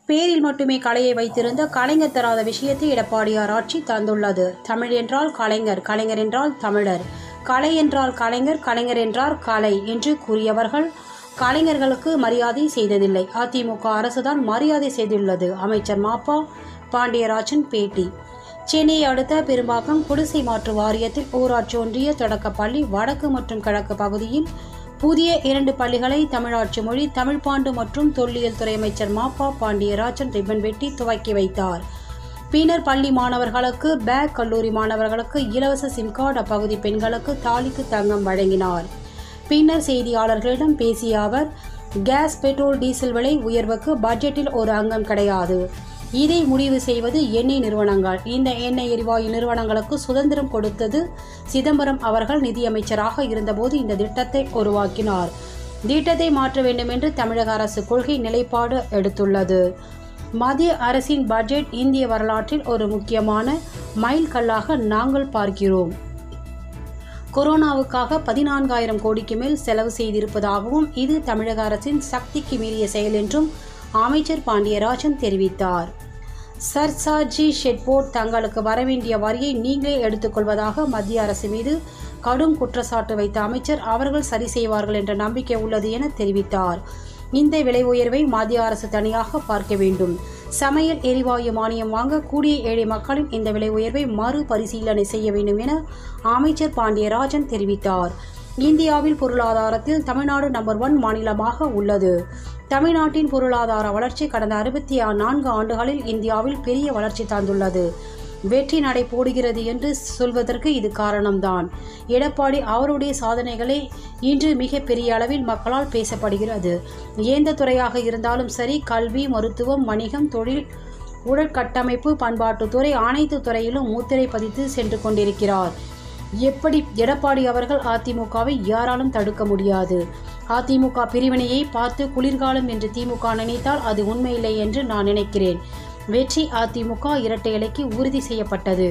பேரில் மட்டுமே கலையை வைத்திருந்த கலைஞர் தராத விஷயத்தை எடப்பாடியார் ஆட்சி தந்துள்ளது தமிழ் என்றால் கலைஞர் கலைஞர் என்றால் தமிழர் கலை என்றால் கலைஞர் கலைஞர் என்றால் கலை என்று கூறியவர்கள் கலைஞர்களுக்கு மரியாதை செய்ததில்லை அதிமுக அரசுதான் மரியாதை செய்துள்ளது அமைச்சர் மாப்பா பாண்டியராஜன் பேட்டி சென்னையை அடுத்த பெரும்பாக்கம் குடிசை மாற்று வாரியத்தில் ஊராட்சி ஒன்றிய தொடக்கப் பள்ளி வடக்கு மற்றும் கிழக்கு பகுதியில் புதிய இரண்டு பள்ளிகளை தமிழாட்சி மொழி தமிழ்பாண்டு மற்றும் தொல்லியல் துறை அமைச்சர் மாப்பா பாண்டியராஜன் ரிப்பன் வெட்டி துவக்கி வைத்தார் பின்னர் பள்ளி மாணவர்களுக்கு பேக் கல்லூரி மாணவர்களுக்கு இலவச சிம் கார்டு அப்பகுதி பெண்களுக்கு தாலிக்கு தங்கம் வழங்கினார் பின்னர் செய்தியாளர்களிடம் பேசிய அவர் கேஸ் பெட்ரோல் டீசல் விலை உயர்வுக்கு பட்ஜெட்டில் ஒரு அங்கம் கிடையாது இதை முடிவு செய்வது எண்ணெய் நிறுவனங்கள் இந்த எண்ணெய் எரிவாயு நிறுவனங்களுக்கு சுதந்திரம் கொடுத்தது சிதம்பரம் அவர்கள் நிதியமைச்சராக இருந்தபோது இந்த திட்டத்தை உருவாக்கினார் திட்டத்தை மாற்ற வேண்டும் என்று தமிழக அரசு கொள்கை நிலைப்பாடு எடுத்துள்ளது மத்திய அரசின் பட்ஜெட் இந்திய வரலாற்றில் ஒரு முக்கியமான மைல்கல்லாக நாங்கள் பார்க்கிறோம் கொரோனாவுக்காக பதினான்காயிரம் கோடிக்கு மேல் செலவு செய்திருப்பதாகவும் இது தமிழக அரசின் சக்திக்கு மீறிய செயல் என்றும் அமைச்சர் பாண்டியராஜன் தெரிவித்தார் சர்சார்ஜி ஷெட்போர்ட் தங்களுக்கு வரவேண்டிய வரியை நீங்களே எடுத்துக்கொள்வதாக மத்திய அரசு மீது கடும் குற்றச்சாட்டு வைத்த அமைச்சர் அவர்கள் சரி செய்வார்கள் என்ற நம்பிக்கை உள்ளது என தெரிவித்தார் இந்த விலை உயர்வை மத்திய அரசு தனியாக பார்க்க வேண்டும் சமையல் எரிவாயு மானியம் வாங்க கூடிய ஏழை மக்களின் இந்த விலை உயர்வை மறுபரிசீலனை செய்ய வேண்டும் என அமைச்சர் பாண்டியராஜன் தெரிவித்தார் இந்தியாவில் பொருளாதாரத்தில் தமிழ்நாடு நம்பர் ஒன் மாநிலமாக உள்ளது தமிழ்நாட்டின் பொருளாதார வளர்ச்சி கடந்த அறுபத்தி நான்கு ஆண்டுகளில் இந்தியாவில் பெரிய வளர்ச்சி தந்துள்ளது வெற்றி நடை போடுகிறது என்று சொல்வதற்கு இது காரணம்தான் எடப்பாடி அவருடைய சாதனைகளை இன்று மிக பெரிய அளவில் மக்களால் பேசப்படுகிறது எந்த துறையாக இருந்தாலும் சரி கல்வி மருத்துவம் வணிகம் தொழில் உடற்கட்டமைப்பு பண்பாட்டுத்துறை அனைத்து துறையிலும் முத்திரை பதித்து சென்று கொண்டிருக்கிறார் எப்படி எடப்பாடி அவர்கள் அதிமுகவை யாராலும் தடுக்க முடியாது அதிமுக பிரிவினையை பார்த்து குளிர்காலம் என்று திமுக நினைத்தால் அது உண்மையில்லை என்று நான் நினைக்கிறேன் வெற்றி அதிமுக இரட்டை இலைக்கு உறுதி செய்யப்பட்டது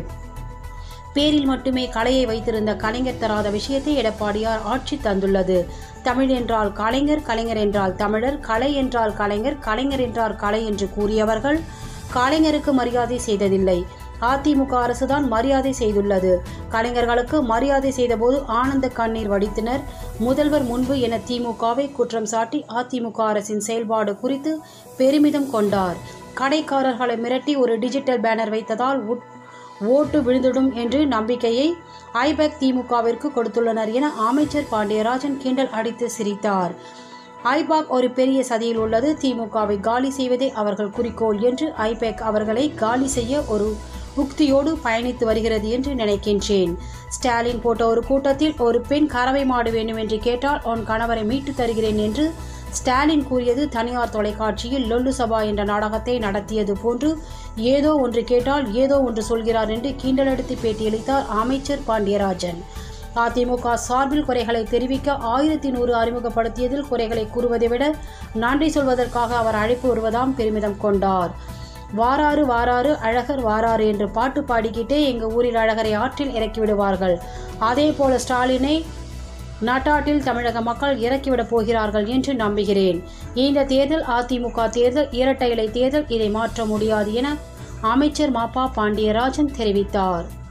பேரில் மட்டுமே கலையை வைத்திருந்த கலைஞர் தராத விஷயத்தை எடப்பாடியார் ஆட்சி தந்துள்ளது தமிழ் என்றால் கலைஞர் கலைஞர் என்றால் தமிழர் கலை என்றால் கலைஞர் கலைஞர் என்றால் கலை என்று கூறியவர்கள் கலைஞருக்கு மரியாதை செய்ததில்லை அதிமுக அரசுதான் மரியாதை செய்துள்ளது கலைஞர்களுக்கு மரியாதை செய்தபோது ஆனந்த கண்ணீர் வடித்தனர் முதல்வர் முன்பு என திமுகவை குற்றம் சாட்டி அதிமுக அரசின் செயல்பாடு குறித்து பெருமிதம் கொண்டார் கடைக்காரர்களை மிரட்டி ஒரு டிஜிட்டல் பேனர் வைத்ததால் உட் ஓட்டு விழுந்துடும் என்று நம்பிக்கையை ஐபேக் திமுகவிற்கு கொடுத்துள்ளனர் என அமைச்சர் பாண்டியராஜன் கிண்டல் அடித்து சிரித்தார் ஐபாக் ஒரு பெரிய சதியில் உள்ளது திமுகவை காலி செய்வதே அவர்கள் குறிக்கோள் என்று ஐபேக் அவர்களை காலி செய்ய ஒரு உக்தியோடு பயணித்து வருகிறது என்று நினைக்கின்றேன் ஸ்டாலின் போட்ட ஒரு கூட்டத்தில் ஒரு பெண் கறவை மாடு வேண்டும் என்று கேட்டால் உன் கணவரை மீட்டு தருகிறேன் என்று ஸ்டாலின் கூறியது தனியார் தொலைக்காட்சியில் லொல்லு சபா என்ற நாடகத்தை நடத்தியது போன்று ஏதோ ஒன்று கேட்டால் ஏதோ ஒன்று சொல்கிறார் என்று கிண்டலெடுத்து பேட்டியளித்தார் அமைச்சர் பாண்டியராஜன் அதிமுக சார்பில் குறைகளை தெரிவிக்க ஆயிரத்தி நூறு அறிமுகப்படுத்தியதில் குறைகளை கூறுவதை விட நன்றி சொல்வதற்காக அவர் அழைப்பு வருவதாம் பெருமிதம் கொண்டார் வாராறு வாராறு அழகர் வாராறு என்று பாட்டு பாடிக்கிட்டே எங்கள் ஊரில் அழகரை ஆற்றில் இறக்கி விடுவார்கள் அதே போல ஸ்டாலினை நாட்டாட்டில் தமிழக மக்கள் இறக்கிவிடப் போகிறார்கள் என்று நம்புகிறேன் இந்த தேர்தல் அதிமுக தேர்தல் இரட்டை இலை தேர்தல் இதை மாற்ற முடியாது என அமைச்சர் மாப்பா பாண்டியராஜன் தெரிவித்தார்